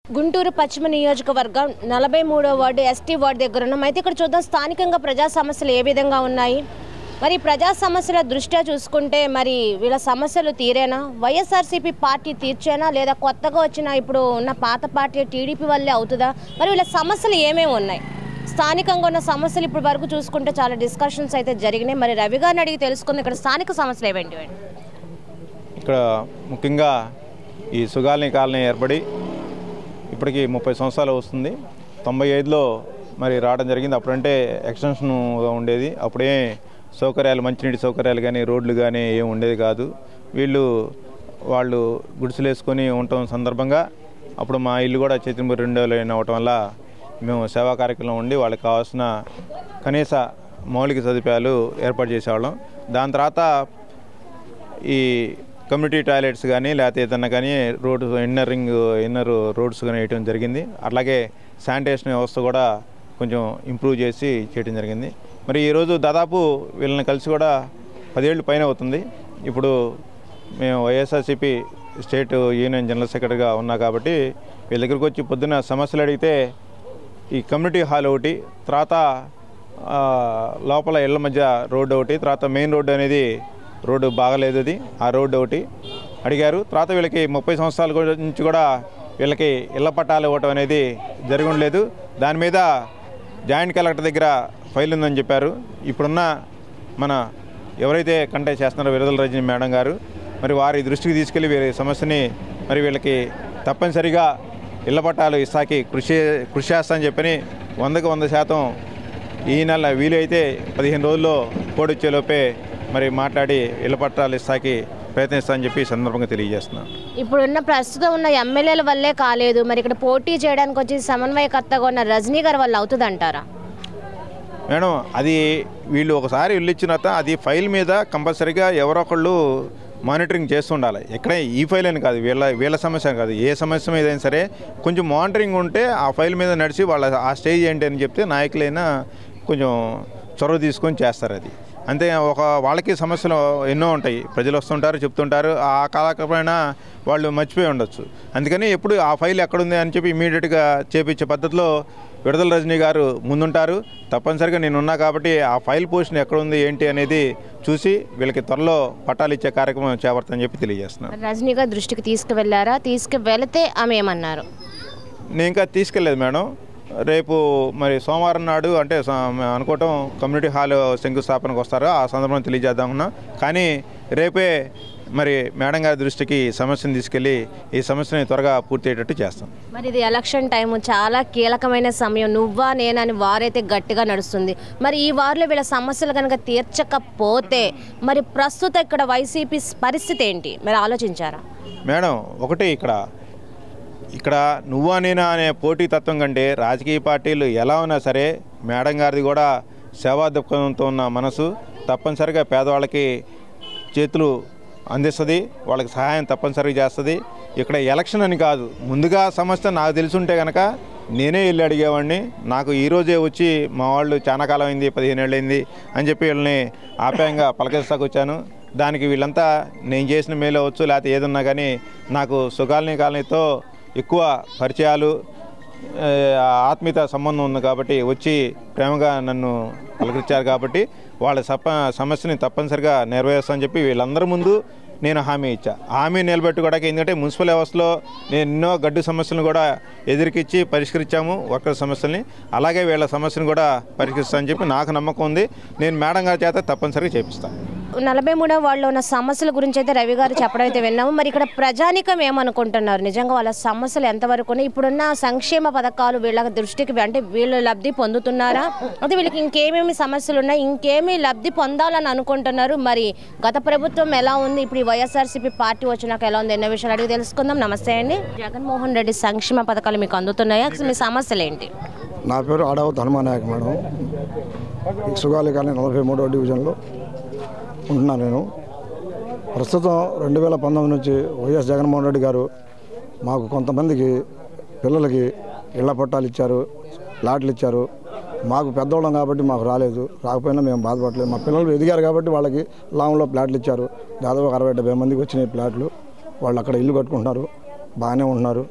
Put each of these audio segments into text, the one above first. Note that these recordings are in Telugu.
గుంటూరు పశ్చిమ నియోజకవర్గం నలభై మూడో వార్డు ఎస్టీ వార్డు దగ్గర ఉన్నాం అయితే ఇక్కడ చూద్దాం స్థానికంగా ప్రజా సమస్యలు ఏ విధంగా ఉన్నాయి మరి ప్రజా సమస్యల దృష్ట్యా చూసుకుంటే మరి వీళ్ళ సమస్యలు తీరేనా వైఎస్ఆర్సీపీ పార్టీ తీర్చేనా లేదా కొత్తగా వచ్చిన ఇప్పుడు ఉన్న పాత పార్టీ టీడీపీ వల్లే అవుతుందా మరి వీళ్ళ సమస్యలు ఏమేమి ఉన్నాయి స్థానికంగా ఉన్న సమస్యలు ఇప్పుడు వరకు చూసుకుంటే చాలా డిస్కషన్స్ అయితే జరిగినాయి మరి రవి గారిని అడిగి తెలుసుకుంది ఇక్కడ స్థానిక సమస్యలు ఏవేంటి ఇక్కడ ముఖ్యంగా ఈ సుగాలిని కాలనీ ఏర్పడి ఇప్పటికి ముప్పై సంవత్సరాలు వస్తుంది తొంభై ఐదులో మరి రావడం జరిగింది అప్పుడంటే ఎక్స్టెన్షన్గా ఉండేది అప్పుడే సౌకర్యాలు మంచినీటి సౌకర్యాలు కానీ రోడ్లు కానీ ఏం ఉండేది కాదు వీళ్ళు వాళ్ళు గుడిసెలు వేసుకొని ఉండటం సందర్భంగా అప్పుడు మా ఇల్లు కూడా చేతింపు రెండు వేలు అవటం వల్ల మేము సేవా కార్యక్రమం ఉండి వాళ్ళకి కావాల్సిన కనీస మౌలిక సదుపాయాలు ఏర్పాటు చేసేవాళ్ళం దాని తర్వాత ఈ కమ్యూనిటీ టాయిలెట్స్ కానీ లేకపోతే ఏదన్నా కానీ road inner ring inner roads కానీ వేయటం జరిగింది అట్లాగే శానిటేషన్ వ్యవస్థ కూడా కొంచెం ఇంప్రూవ్ చేసి చేయడం జరిగింది మరి ఈరోజు దాదాపు వీళ్ళని కలిసి కూడా పదేళ్ళు పైన అవుతుంది ఇప్పుడు మేము వైఎస్ఆర్సీపీ స్టేట్ యూనియన్ జనరల్ సెక్రటరీగా ఉన్నా కాబట్టి వీళ్ళ దగ్గరికి వచ్చి పొద్దున్న సమస్యలు అడిగితే ఈ కమ్యూనిటీ హాల్ ఒకటి తర్వాత ఆ, లోపల ఇళ్ళ మధ్య రోడ్డు ఒకటి తర్వాత మెయిన్ రోడ్డు అనేది రోడ్డు బాగలేదు అది ఆ రోడ్డు ఒకటి అడిగారు తర్వాత వీళ్ళకి ముప్పై సంవత్సరాల కూడా- నుంచి కూడా వీళ్ళకి ఇళ్ల పట్టాలు ఇవ్వటం అనేది జరిగి ఉండలేదు దాని మీద జాయింట్ కలెక్టర్ దగ్గర ఫైల్ ఉందని చెప్పారు ఇప్పుడున్న మన ఎవరైతే కంటెస్ట్ చేస్తున్నారో విడుదల రజని మేడం గారు మరి వారి దృష్టికి తీసుకెళ్లి వీరి సమస్యని మరి వీళ్ళకి తప్పనిసరిగా ఇళ్ల పట్టాలు ఇస్తాకి కృషి కృషి చేస్తానని చెప్పని వందకు వంద శాతం ఈ నెల వీలైతే పదిహేను రోజుల్లో కోడ్ వచ్చేలోపే మరి మాట్లాడి ఇళ్ల పట్టాలు ఇస్తాకి ప్రయత్నిస్తానని చెప్పి ఈ సందర్భంగా తెలియజేస్తున్నాను ఇప్పుడున్న ప్రస్తుతం ఉన్న ఎమ్మెల్యేల వల్లే కాలేదు మరి ఇక్కడ పోటీ చేయడానికి వచ్చి సమన్వయకర్తగా ఉన్న రజనీ గారి వల్ల అవుతుంది అంటారా మేడం అది వీళ్ళు ఒకసారి ఇల్లు ఇచ్చిన తర్వాత అది ఫైల్ మీద కంపల్సరీగా ఎవరో ఒకళ్ళు మానిటరింగ్ చేస్తుండాలి ఎక్కడ ఈ ఫైల్ అని కాదు వీళ్ళ వీళ్ళ సమస్య కాదు ఏ సమస్య మీద అయినా సరే కొంచెం మానిటరింగ్ ఉంటే ఆ ఫైల్ మీద నడిచి వాళ్ళ ఆ స్టేజ్ ఏంటి అని చెప్తే నాయకులైనా కొంచెం చొరవ తీసుకొని చేస్తారు అది అంతే ఒక వాళ్ళకి సమస్యలు ఎన్నో ఉంటాయి ప్రజలు వస్తుంటారు చెప్తుంటారు ఆ కాలక్రమేణా వాళ్ళు మర్చిపోయి ఉండొచ్చు అందుకని ఎప్పుడు ఆ ఫైల్ ఎక్కడుంది అని చెప్పి ఇమీడియట్గా చేపించే పద్ధతిలో విడుదల రజనీ గారు ముందుంటారు తప్పనిసరిగా నేను ఉన్నా కాబట్టి ఆ ఫైల్ పొజిషన్ ఎక్కడుంది ఏంటి అనేది చూసి వీళ్ళకి త్వరలో పట్టాలు ఇచ్చే కార్యక్రమం చేపడతానని చెప్పి తెలియజేస్తున్నాను మరి రజనీ గారి దృష్టికి తీసుకువెళ్ళారా తీసుకువెళితే ఆమె ఏమన్నారు నేను ఇంకా తీసుకెళ్ళలేదు మేడం రేపు మరి సోమవారం నాడు అంటే స- మేము అనుకోవటం కమ్యూనిటీ హాల్ శంకుస్థాపనకు వస్తారు ఆ సందర్భంగా తెలియజేద్దామన్నా కానీ రేపే మరి మేడం గారి దృష్టికి ఈ సమస్యను తీసుకెళ్ళి ఈ సమస్యని త్వరగా పూర్తి అయ్యేటట్టు చేస్తాం మరి ఇది ఎలక్షన్ టైం చాలా కీలకమైన సమయం నువ్వా నేనా అని వారైతే గట్టిగా నడుస్తుంది మరి ఈ వారిలో వీళ్ళ సమస్యలు కనుక తీర్చకపోతే మరి ప్రస్తుత ఇక్కడ వైసీపీ పరిస్థితి ఏంటి మరి ఆలోచించారా మేడం ఒకటి ఇక్కడ ఇక్కడ నువ్వా నేనా అనే పోటీ తత్వం కంటే రాజకీయ పార్టీలు ఎలా ఉన్నా సరే మేడం గారిది కూడా సేవా దృక్పథంతో ఉన్న మనసు తప్పనిసరిగా పేదవాళ్ళకి చేతులు అందిస్తుంది వాళ్ళకి సహాయం తప్పనిసరిగా చేస్తుంది ఇక్కడ ఎలక్షన్ అని కాదు ముందుగా సమస్య నాకు తెలుసుంటే కనుక నేనే వెళ్ళి అడిగేవాడిని నాకు ఈ రోజే వచ్చి మా వాళ్ళు చాలా కాలం అయింది పదిహేను ఏళ్ళు అయింది అని చెప్పి వీళ్ళని ఆప్యాయంగా పలకరిస్తాకు వచ్చాను దానికి వీళ్ళంతా నేను చేసిన మేలు అవ్వచ్చు లేకపోతే ఏదన్నా కానీ నాకు సుగాలిని కాలనీతో ఎక్కువ పరిచయాలు ఆ, ఆత్మీయత సంబంధం ఉంది కాబట్టి వచ్చి ప్రేమగా నన్ను పలకరించారు కాబట్టి వాళ్ళ సప సమస్యని తప్పనిసరిగా నెరవేరుస్తానని చెప్పి వీళ్ళందరి ముందు నేను హామీ ఇచ్చా హామీ నిలబెట్టుకోవడానికి ఎందుకంటే మున్సిపల్ వ్యవస్థలో నేను ఎన్నో గడ్డు సమస్యలను కూడా ఎదురుకిచ్చి పరిష్కరించాము వర్కర్ సమస్యల్ని అలాగే వీళ్ళ సమస్యను కూడా పరిష్కరిస్తానని చెప్పి నాకు నమ్మకం ఉంది నేను మేడం గారి చేత తప్పనిసరిగా చేపిస్తాను నలభై మూడవ వాళ్ళలో ఉన్న సమస్యల గురించి అయితే రవి గారు చెప్పడం అయితే విన్నాము మరి ఇక్కడ ప్రజానికం ఏమనుకుంటున్నారు నిజంగా వాళ్ళ సమస్యలు ఎంతవరకు ఉన్నాయి? ఇప్పుడున్న సంక్షేమ పథకాలు వీళ్ళ దృష్టికి అంటే వీళ్ళు లబ్ధి పొందుతున్నారా అయితే వీళ్ళకి ఇంకేమేమి సమస్యలు ఉన్నాయి ఇంకేమి లబ్ధి పొందాలని అనుకుంటున్నారు మరి గత ప్రభుత్వం ఎలా ఉంది ఇప్పుడు ఈ వైఎస్ఆర్సీపీ పార్టీ వచ్చినాక ఎలా ఉంది ఎన్నో విషయాలు అడిగి తెలుసుకుందాం నమస్తే అండి జగన్మోహన్ రెడ్డి సంక్షేమ పథకాలు మీకు అందుతున్నాయా అసలు మీ సమస్యలు ఏంటి నా పేరు ఆడవత్ హనుమానాయక్ మేడం ఈ సుగాలి కానీ నలభై మూడవ డివిజన్లో ఉంటున్నాను నేను ప్రస్తుతం రెండు వేల పంతొమ్మిది నుంచి వైఎస్ జగన్మోహన్ రెడ్డి గారు మాకు కొంతమందికి పిల్లలకి ఇళ్ల పట్టాలు ఇచ్చారు ప్లాట్లు ఇచ్చారు మాకు పెద్దవాళ్ళం కాబట్టి మాకు రాలేదు రాకపోయినా మేము బాధపడలేదు మా పిల్లలు ఎదిగారు కాబట్టి వాళ్ళకి లాంగ్లో ప్లాట్లు ఇచ్చారు దాదాపు ఒక అరవై డెబ్బై మందికి వచ్చినాయి ప్లాట్లు వాళ్ళు అక్కడ ఇల్లు కట్టుకుంటున్నారు బాగానే ఉంటున్నారు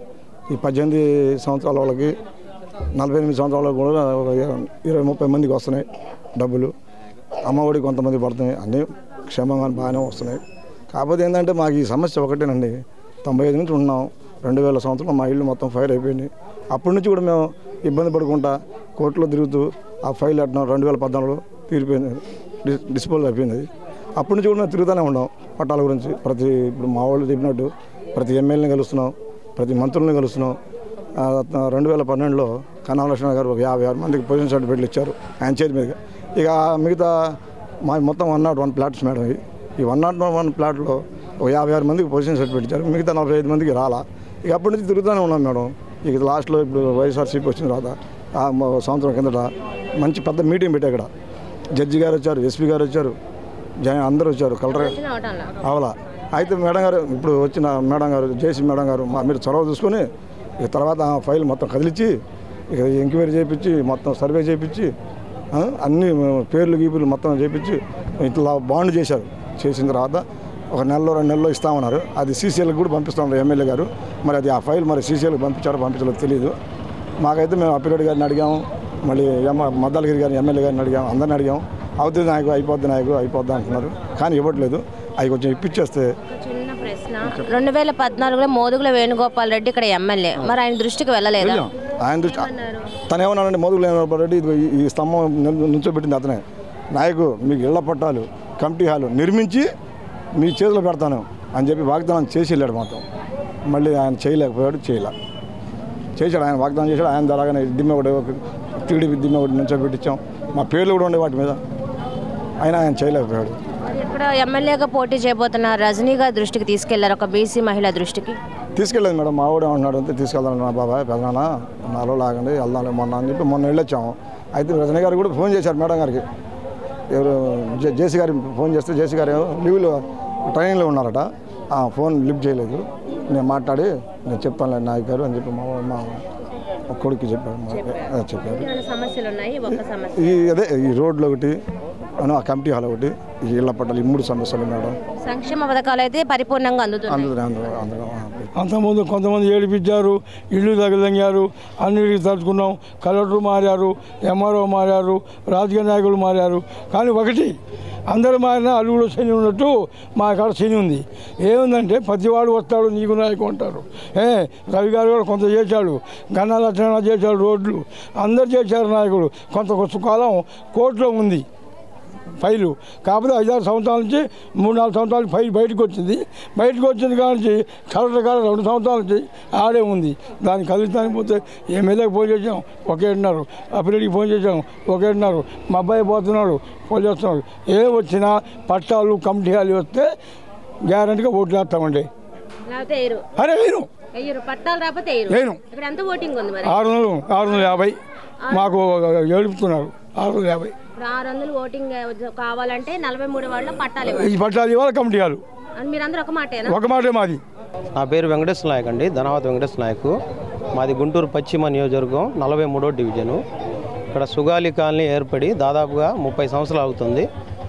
ఈ పద్దెనిమిది సంవత్సరాల వాళ్ళకి నలభై ఎనిమిది సంవత్సరాల వాళ్ళకి కూడా ఒక ఇరవై ముప్పై మందికి వస్తున్నాయి డబ్బులు అమ్మఒడి కొంతమంది పడుతున్నాయి అన్నీ క్షేమంగా బాగానే వస్తున్నాయి కాకపోతే ఏంటంటే మాకు ఈ సమస్య ఒకటేనండి తొంభై ఐదు నుంచి ఉన్నాం రెండు వేల సంవత్సరంలో మా ఇల్లు మొత్తం ఫైర్ అయిపోయింది అప్పటి నుంచి కూడా మేము ఇబ్బంది పడుకుంటా కోర్టులో తిరుగుతూ ఆ ఫైల్ అట్టినాం రెండు వేల పద్నాలుగులో తీరిపోయింది డిస్ డిస్పోజ్ అయిపోయింది అది అప్పటి నుంచి కూడా మేము తిరుగుతూనే ఉన్నాం పట్టాల గురించి ప్రతి ఇప్పుడు మా వాళ్ళు చెప్పినట్టు ప్రతి ఎమ్మెల్యేని కలుస్తున్నాం ప్రతి మంత్రుల్ని కలుస్తున్నాం ఆ, రెండు వేల పన్నెండులో కన్నా లక్ష్మణ గారు ఒక యాభై ఆరు మందికి పొజిషన్ సర్టిఫికేట్లు ఇచ్చారు ఆయన చేతి మీదుగా ఇక మిగతా మా మొత్తం one not one plots madam ఇవి ఈ వన్ నాట్ వన్ ప్లాట్లో ఒక యాభై ఆరు మందికి పొజిషన్ సర్టిఫికేట్ ఇచ్చారు మిగతా నలభై ఐదు మందికి రాలా ఇక అప్పటి నుంచి తిరుగుతూనే ఉన్నాం మేడం ఇక లాస్ట్లో ఇప్పుడు వైఎస్ఆర్సీపీ వచ్చిన తర్వాత ఆ మ- సంవత్సరం కిందట మంచి పెద్ద మీటింగ్ పెట్టా ఇక్కడ జడ్జి గారు వచ్చారు ఎస్పీ గారు వచ్చారు జన అందరూ వచ్చారు కలెక్టర్ గారు వచ్చిన అవటంలా అవలా అయితే మేడం గారు ఇప్పుడు వచ్చిన మేడం గారు జేసీ మేడం గారు మా మీరు చొరవ చూసుకొని ఇక తర్వాత ఆ ఫైల్ మొత్తం కదిలించి ఇక ఎంక్వైరీ చేయించి మొత్తం సర్వే చేయించి ఆ, అన్ని పేర్లు గీపులు మొత్తం చేయించి ఇట్లా బాండ్ చేశారు చేసిన తర్వాత ఒక నెలలో రెండు నెలల్లో ఇస్తామన్నారు అది సీసీఎల్కి కూడా పంపిస్తామన్నారు ఎమ్మెల్యే గారు మరి అది ఆ ఫైల్ మరి సీసీఎల్కి పంపించారో పంపించలేదో తెలియదు మాకైతే మేము అప్పిరెడ్డి గారిని అడిగాము మళ్ళీ ఎమ్మ మద్దాలగిరి గారిని ఎమ్మెల్యే గారిని అడిగాము అందరిని అడిగాము అవుతుంది నాయకు అయిపోద్ది నాయకు అయిపోద్ది అంటున్నారు కానీ ఇవ్వట్లేదు అవి కొంచెం ఇప్పించేస్తే ఒక చిన్న ప్రశ్న రెండు వేల పద్నాలుగులో మోదుగుల వేణుగోపాల్ రెడ్డి ఇక్కడ ఎమ్మెల్యే మరి ఆయన దృష్టికి వెళ్ళలేదా వెళ్ళాం. ఆయన దృష్టి తను ఏమన్నాడంటే మొదలు రెడ్డి ఇది ఈ- ఈ స్తంభం నిల్- నుంచోబెట్టింది అతనే నాయకు మీకు ఇళ్ల పట్టాలు కమిటీ హాలు నిర్మించి మీ చేతిలో పెడతాను అని చెప్పి వాగ్దానం చేసి వెళ్ళాడు మొత్తం మళ్ళీ ఆయన చేయలేకపోయాడు చేయలే చేశాడు ఆయన వాగ్దానం చేశాడు ఆయన ద్వారాగానే దిమ్మె ఒకటి ఒక టీడీపీ దిమ్మె ఒకటి నుంచోబెట్టించాం మా పేర్లు కూడా ఉండే వాటి మీద అయినా ఆయన చేయలేకపోయాడు మరి ఇక్కడ ఎమ్మెల్యేగా పోటీ చేయబోతున్న రజనీ గారి దృష్టికి తీసుకెళ్లారు ఒక బీసీ మహిళ దృష్టికి తీసుకెళ్ళలేదు మేడం మా వాడే ఉన్నాడు అంతే తీసుకెళ్దాం నా బాబాయ్ పెదనాన్న నాలో లాగండి వెళ్దాంలే మొన్న అని చెప్పి మొన్న వెళ్ళొచ్చాము అయితే రజనీ గారు కూడా ఫోన్ చేశారు మేడం గారికి ఎవరు జే- జేసీ గారి ఫోన్ చేస్తే జేసీ గారు ఏమో లీవ్లో ట్రైన్లో ఉన్నారట ఆ ఫోన్ లిఫ్ట్ చేయలేదు నేను మాట్లాడి నేను చెప్పాను నాయక్ గారు అని చెప్పి మా మా మా కొడుకు చెప్పాడు మా- ఆ, చెప్పారు ఏమైనా సమస్యలు ఉన్నాయి ఒక సమస్య ఈ అదే ఈ రోడ్లు ఒకటి అను ఆ కమిటీ హాల్ ఒకటి ఈ ఇళ్ల పట్టాలు ఈ మూడు సమస్యలు మేడం సంక్షేమ పథకాలు అయితే పరిపూర్ణంగా అందుతున్నాయి అందులో అందులో అందులో ఆ, అంతకుముందు కొంతమంది ఏడిపించారు ఇల్లు తగిలింగారు అన్నిటికీ తలుచుకున్నాం కలెక్టర్ మారారు ఎంఆర్ఓ మారారు రాజకీయ నాయకులు మారారు కానీ ఒకటి అందరూ మారినా అల్లుగులో శని ఉన్నట్టు మా కాడ శని ఉంది ఏముందంటే ప్రతివాడు వస్తాడు నీకు నాయకు అంటారు ఏ రవి గారు కూడా కొంత చేశాడు గన్నా లక్షణ చేశాడు రోడ్లు అందరు చేశారు నాయకుడు కొంత కొంత కాలం కోర్టులో ఉంది ఫైలు కాకపోతే ఐదారు సంవత్సరాల నుంచి మూడు నాలుగు సంవత్సరాలకి ఫైల్ బయటకు వచ్చింది బయటకు వచ్చింది కానీ కలెక్టర్ గారు రెండు సంవత్సరాల నుంచి ఆడే ఉంది దాన్ని కలుస్తానికి పోతే ఎమ్మెల్యేకి ఫోన్ చేసాం ఒకే అన్నారు అప్పిరెడ్డికి ఫోన్ చేసాం ఒకే అన్నారు మా అబ్బాయి పోతున్నాడు ఫోన్ చేస్తున్నాడు ఏ వచ్చినా పట్టాలు కమిటీ హాలు వస్తే గ్యారంటీగా ఓట్లు వేస్తామండి లేకపోతే ఎయ్యరు అరే వేయను ఎయ్యరు పట్టాలు రాకపోతే ఎయ్యరు వేయను ఇక్కడ ఎంత ఓటింగ్ ఉంది మరి ఆరు వందలు ఆరు వందల యాభై మాకు ఏడుపుతున్నారు ఆరు వందల యాభై ఇప్పుడు ఆరు వందలు ఓటింగ్ కావాలంటే నలభై మూడు వాళ్ళ పట్టాలు ఇవ్వాలి ఈ పట్టాలు ఇవాళ కమిటీ హాలు అని మీరందరూ ఒక మాటేనా ఒక మాటే మాది నా పేరు వెంకటేశ్వర నాయక్ అండి ధనవతి వెంకటేశ్వర నాయక్ మాది గుంటూరు పశ్చిమ నియోజకవర్గం నలభై మూడో డివిజను ఇక్కడ సుగాలి కాలనీ ఏర్పడి దాదాపుగా ముప్పై సంవత్సరాలు అవుతుంది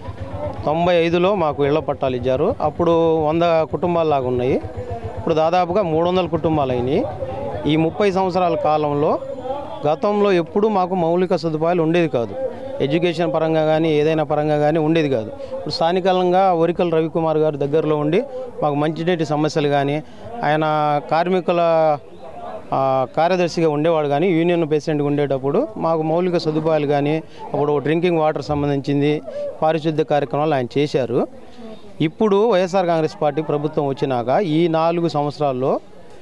తొంభై ఐదులో మాకు ఇళ్ల పట్టాలు ఇచ్చారు అప్పుడు వంద కుటుంబాలు లాగా ఉన్నాయి ఇప్పుడు దాదాపుగా మూడు వందల కుటుంబాలు అయినాయి ఈ ముప్పై సంవత్సరాల కాలంలో గతంలో ఎప్పుడూ మాకు మౌలిక సదుపాయాలు ఉండేది కాదు ఎడ్యుకేషన్ పరంగా కానీ ఏదైనా పరంగా కానీ ఉండేది కాదు ఇప్పుడు స్థానికంగా ఒరికల్ రవికుమార్ గారు దగ్గరలో ఉండి మాకు మంచినీటి సమస్యలు కానీ ఆయన కార్మికుల ఆ, కార్యదర్శిగా ఉండేవాడు కానీ యూనియన్ పేషెంట్గా ఉండేటప్పుడు మాకు మౌలిక సదుపాయాలు కానీ అప్పుడు డ్రింకింగ్ వాటర్ సంబంధించింది పారిశుద్ధ్య కార్యక్రమాలు ఆయన చేశారు ఇప్పుడు వైఎస్ఆర్ కాంగ్రెస్ పార్టీ ప్రభుత్వం వచ్చినాక ఈ నాలుగు సంవత్సరాల్లో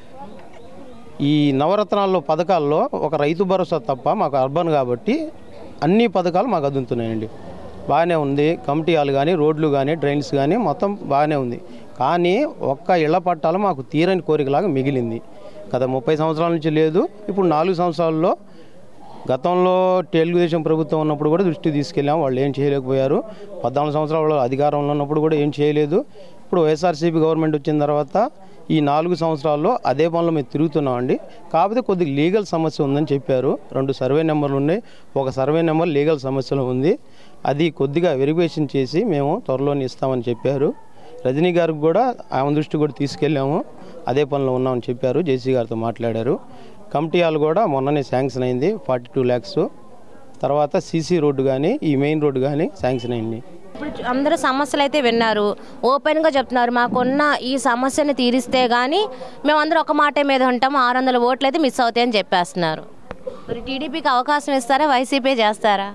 ఈ నవరత్నాల్లో పథకాల్లో ఒక రైతు భరోసా తప్ప మాకు అర్బన్ కాబట్టి అన్ని పథకాలు మాకు అందుతున్నాయండి బాగానే ఉంది కమిటీ హాల్ కానీ రోడ్లు కానీ డ్రైన్స్ కానీ మొత్తం బాగానే ఉంది కానీ ఒక్క ఇళ్ల పట్టాలు మాకు తీరని కోరికలాగా మిగిలింది గత ముప్పై సంవత్సరాల నుంచి లేదు ఇప్పుడు నాలుగు సంవత్సరాల్లో గతంలో తెలుగుదేశం ప్రభుత్వం ఉన్నప్పుడు కూడా దృష్టి తీసుకెళ్ళాం వాళ్ళు ఏం చేయలేకపోయారు పద్నాలుగు సంవత్సరాల అధికారంలో ఉన్నప్పుడు కూడా ఏం చేయలేదు ఇప్పుడు వైఎస్ఆర్సీపీ గవర్నమెంట్ వచ్చిన తర్వాత ఈ నాలుగు సంవత్సరాల్లో అదే పనులు మేము తిరుగుతున్నామండి కాకపోతే కొద్దిగా లీగల్ సమస్య ఉందని చెప్పారు రెండు సర్వే నెంబర్లు ఉన్నాయి ఒక సర్వే నెంబర్ లీగల్ సమస్యలో ఉంది అది కొద్దిగా వెరిఫికేషన్ చేసి మేము త్వరలోనే ఇస్తామని చెప్పారు రజనీ గారికి కూడా ఆమె దృష్టి కూడా తీసుకెళ్ళాము అదే పనిలో ఉన్నామని చెప్పారు జేసీ గారితో మాట్లాడారు కమిటీ హాల్ కూడా మొన్ననే శాంక్షన్ అయింది ఫార్టీ టూ ల్యాక్స్ తర్వాత సీసీ రోడ్డు కానీ ఈ మెయిన్ రోడ్డు కానీ శాంక్షన్ అయింది ఇప్పుడు అందరూ సమస్యలు అయితే విన్నారు ఓపెన్గా చెప్తున్నారు మాకున్న ఈ సమస్యని తీరిస్తే కానీ మేమందరం ఒక మాట మీద ఉంటాం ఆరు వందల ఓట్లు అయితే మిస్ అవుతాయని చెప్పేస్తున్నారు మరి టీడీపీకి అవకాశం ఇస్తారా వైసీపీ చేస్తారా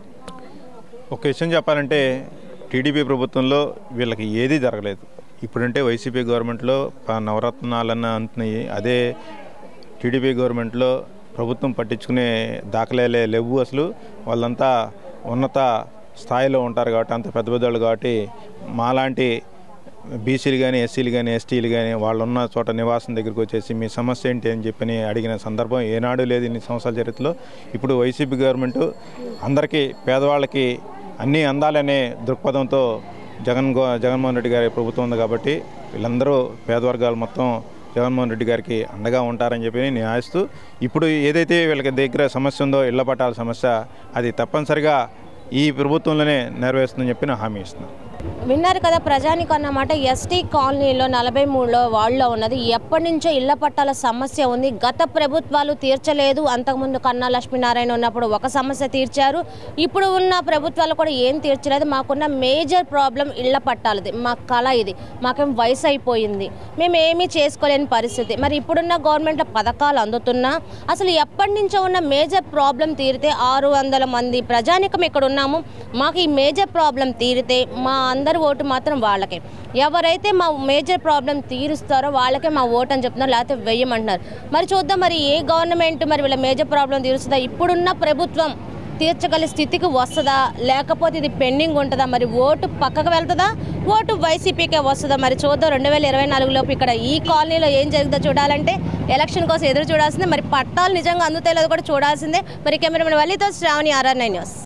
ఒక విషయం చెప్పాలంటే టీడీపీ ప్రభుత్వంలో వీళ్ళకి ఏదీ జరగలేదు ఇప్పుడంటే వైసీపీ గవర్నమెంట్లో ప- నవరత్నాలన్న అంటున్నాయి అదే టీడీపీ గవర్నమెంట్లో ప్రభుత్వం పట్టించుకునే దాఖలేలే లేవు అసలు వాళ్ళంతా ఉన్నత స్థాయిలో ఉంటారు కాబట్టి అంత పెద్ద పెద్దవాళ్ళు కాబట్టి మాలాంటి బీసీలు కానీ ఎస్సీలు కానీ ఎస్టీలు కానీ వాళ్ళు ఉన్న చోట నివాసం దగ్గరికి వచ్చేసి మీ సమస్య ఏంటి అని చెప్పని అడిగిన సందర్భం ఏనాడు లేదు ఇన్ని సంవత్సరాల చరిత్రలో ఇప్పుడు వైసీపీ గవర్నమెంట్ అందరికీ పేదవాళ్ళకి అన్నీ అందాలనే దృక్పథంతో జగన్ గో- జగన్మోహన్ రెడ్డి గారి ప్రభుత్వం ఉంది కాబట్టి వీళ్ళందరూ పేదవర్గాలు మొత్తం జగన్మోహన్ రెడ్డి గారికి అండగా ఉంటారని చెప్పి నేను ఆశిస్తూ ఇప్పుడు ఏదైతే వీళ్ళకి దగ్గర సమస్య ఉందో ఇళ్ల పట్టాల సమస్య అది తప్పనిసరిగా ఈ ప్రభుత్వంలోనే నెరవేరుస్తుందని చెప్పి నేను హామీ ఇస్తున్నాను విన్నారు కదా ప్రజానికి అన్నమాట ఎస్టీ కాలనీలో నలభై మూడులో వాళ్ళలో ఉన్నది ఎప్పటి నుంచో ఇళ్ల పట్టాల సమస్య ఉంది గత ప్రభుత్వాలు తీర్చలేదు అంతకుముందు కన్నా లక్ష్మీనారాయణ ఉన్నప్పుడు ఒక సమస్య తీర్చారు ఇప్పుడు ఉన్న ప్రభుత్వాలు కూడా ఏం తీర్చలేదు మాకున్న మేజర్ ప్రాబ్లం ఇళ్ల పట్టాలది మా కళ ఇది మాకేం వయసు అయిపోయింది మేము ఏమీ చేసుకోలేని పరిస్థితి మరి ఇప్పుడున్న గవర్నమెంట్ పథకాలు అందుతున్నా అసలు ఎప్పటి నుంచో ఉన్న మేజర్ ప్రాబ్లం తీరితే ఆరు వందల మంది ప్రజానికం ఇక్కడ ఉన్నాము మాకు ఈ మేజర్ ప్రాబ్లం తీరితే మా అందరి ఓటు మాత్రం వాళ్ళకే ఎవరైతే మా మేజర్ ప్రాబ్లం తీరుస్తారో వాళ్ళకే మా ఓటు అని చెప్తున్నారు లేకపోతే వెయ్యమంటున్నారు మరి చూద్దాం మరి ఏ గవర్నమెంట్ మరి వీళ్ళ మేజర్ ప్రాబ్లం తీరుస్తుందా ఇప్పుడున్న ప్రభుత్వం తీర్చగల స్థితికి వస్తుందా లేకపోతే ఇది పెండింగ్ ఉంటుందా మరి ఓటు పక్కకు వెళ్తుందా ఓటు వైసీపీకే వస్తుందా మరి చూద్దాం రెండు వేల ఇరవై నాలుగులోపు ఇక్కడ ఈ కాలనీలో ఏం జరుగుతుందో చూడాలంటే ఎలక్షన్ కోసం ఎదురు చూడాల్సిందే మరి పట్టాలు నిజంగా అందుతాయో లేదో కూడా చూడాల్సిందే మరి కెమెరామెన్ వల్లితో శ్రావణి ఆర్ఆర్ నైన్ న్యూస్